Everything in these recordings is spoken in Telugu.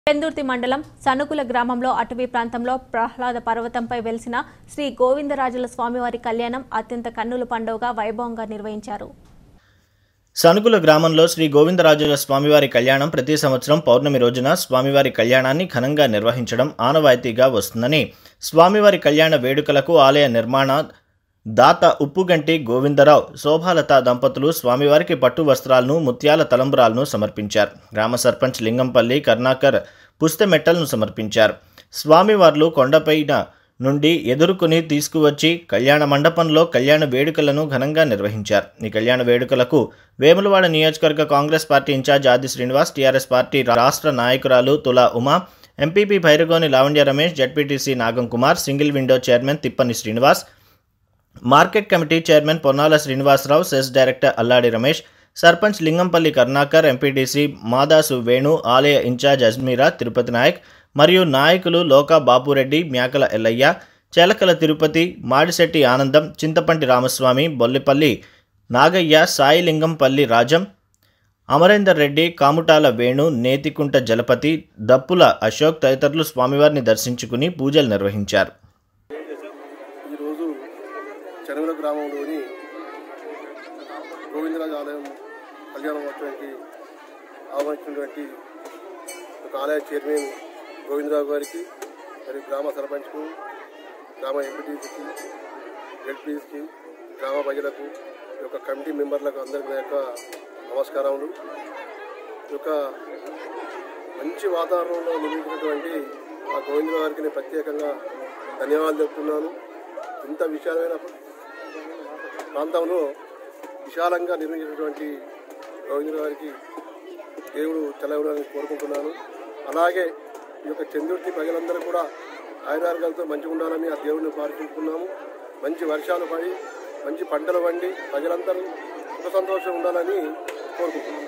పెందుర్తి మండలం సనుకుల గ్రామంలో అటవీ ప్రాంతంలో ప్రహ్లాద పర్వతంపై వెలిసిన శ్రీ గోవిందరాజుల స్వామివారి కళ్యాణం అత్యంత కన్నుల పండుగగా వైభవంగా నిర్వహించారు సనుకుల గ్రామంలో శ్రీ గోవిందరాజుల స్వామివారి కళ్యాణం ప్రతి సంవత్సరం పౌర్ణమి రోజున స్వామివారి కళ్యాణాన్ని ఘనంగా నిర్వహించడం ఆనవాయితీగా వస్తుందని స్వామివారి కళ్యాణ వేడుకలకు ఆలయ నిర్మాణ దాత ఉప్పుగంటి గోవిందరావు శోభాలత దంపతులు స్వామివారికి పట్టు వస్త్రాలను ముత్యాల తలంబ్రాలను సమర్పించారు గ్రామ సర్పంచ్ లింగంపల్లి కర్ణాకర్ పుస్తమెట్టలను సమర్పించారు స్వామివార్లు కొండపైన నుండి ఎదుర్కొని తీసుకువచ్చి కళ్యాణ మండపంలో కళ్యాణ వేడుకలను ఘనంగా నిర్వహించారు ఈ కళ్యాణ వేడుకలకు వేములవాడ నియోజకవర్గ కాంగ్రెస్ పార్టీ ఇన్ఛార్జ్ ఆది శ్రీనివాస్ టీఆర్ఎస్ పార్టీ రాష్ట్ర నాయకురాలు Thula Uma MPP Bhairagoni Lavanya Ramesh ZPTC Nagam Kumar single window chairman Thippani Srinivas market committee chairman Ponnala Srinivasarao cess director Alladi Ramesh sarpanch Lingampalli Karunakar MPTC Madasu Venu ఆలయ ఇన్ఛార్జ్ అజ్మీరా తిరుపతి నాయక్ మరియు నాయకులు లోకా బాపురెడ్డి మ్యాకల ఎల్లయ్య చెలకల తిరుపతి మాడిశెట్టి ఆనందం చింతపంటి రామస్వామి బొల్లిపల్లి నాగయ్య సాయిలింగంపల్లి రాజం అమరేందర్ రెడ్డి కాముటాల వేణు నేతికుంట జలపతి దప్పుల అశోక్ తదితరులు స్వామివారిని దర్శించుకుని పూజలు నిర్వహించారు ఈరోజు చెరువుల గ్రామంలోని గోవిందరాజు ఆలయం కళ్యాణ మహోత్సవానికి ఆహ్వానించినటువంటి ఒక ఆలయ చైర్మన్ గోవిందరావు గారికి మరియు గ్రామ సర్పంచ్కు గ్రామ ఎంపీటీసీకి జడ్పీసీకి గ్రామ ప్రజలకు ఈ యొక్క కమిటీ మెంబర్లకు అందరికీ నా యొక్క నమస్కారములు ఈ యొక్క మంచి వాతావరణంలో నిర్మించినటువంటి ఆ గోవిందరావు గారికి నేను ప్రత్యేకంగా ధన్యవాదాలు చెప్తున్నాను ఇంత విశాలమైన ప్రాంతంలో విశాలంగా నిర్మించినటువంటి గోవిందరావు గారికి దేవుడు చల్లవడాలని కోరుకుంటున్నాను అలాగే ఈ యొక్క చంద్రుడికి ప్రజలందరూ కూడా ఆయురారోగ్యాలతో మంచిగా ఉండాలని ఆ దేవుడిని ప్రార్థించుకున్నాము మంచి వర్షాలు పడి మంచి పంటలు పండి ప్రజలందరూ సుఖ సంతోషం ఉండాలని కోరుకుంటున్నాను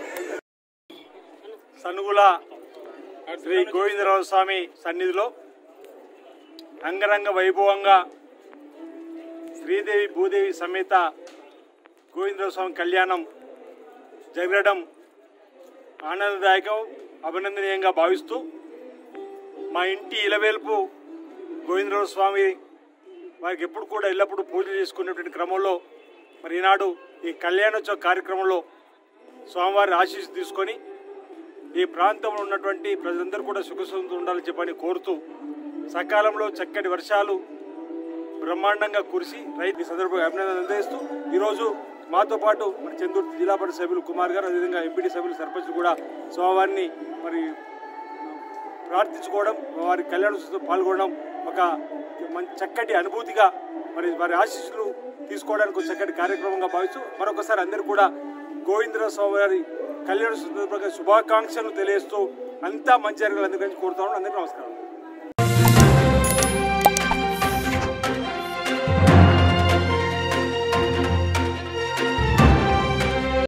సనుగుల శ్రీ గోవిందరావు స్వామి సన్నిధిలో అంగరంగ వైభవంగా శ్రీదేవి భూదేవి సమేత గోవిందరావు స్వామి కళ్యాణం జరగడం ఆనందదాయకం అభినందనీయంగా భావిస్తూ మా ఇంటి ఇలవేల్పు గోవిందరావు స్వామి వారికి ఎప్పుడు కూడా ఎల్లప్పుడూ పూజలు చేసుకునేటువంటి క్రమంలో మరి ఈనాడు ఈ కళ్యాణోత్సవ కార్యక్రమంలో స్వామివారి ఆశీస్సు తీసుకొని ఈ ప్రాంతంలో ఉన్నటువంటి ప్రజలందరూ కూడా సుఖసంతో ఉండాలని చెప్పని కోరుతూ సకాలంలో చక్కటి వర్షాలు బ్రహ్మాండంగా కురిసి రైతు ఈ సందర్భంగా అభినందన అందజేస్తూ ఈరోజు మాతో పాటు మన చంద్రుర్తి జిల్లా పరిషత్ సభ్యులు కుమార్ గారు అదేవిధంగా ఎంపీటీ సభ్యులు సర్పంచ్లు కూడా స్వామివారిని మరి ప్రార్థించుకోవడం వారి కళ్యాణోత్సవంలో పాల్గొనడం ఒక మంచి చక్కటి అనుభూతిగా మరి వారి ఆశీస్సులు తీసుకోవడానికి ఒక చక్కటి కార్యక్రమంగా భావిస్తూ మరొకసారి అందరూ కూడా గోవిందరావు స్వామి వారి కళ్యాణ సందర్భంగా శుభాకాంక్షలు తెలియజేస్తూ అంతా మంచి జరగాలని కోరుతాను అందరికీ నమస్కారం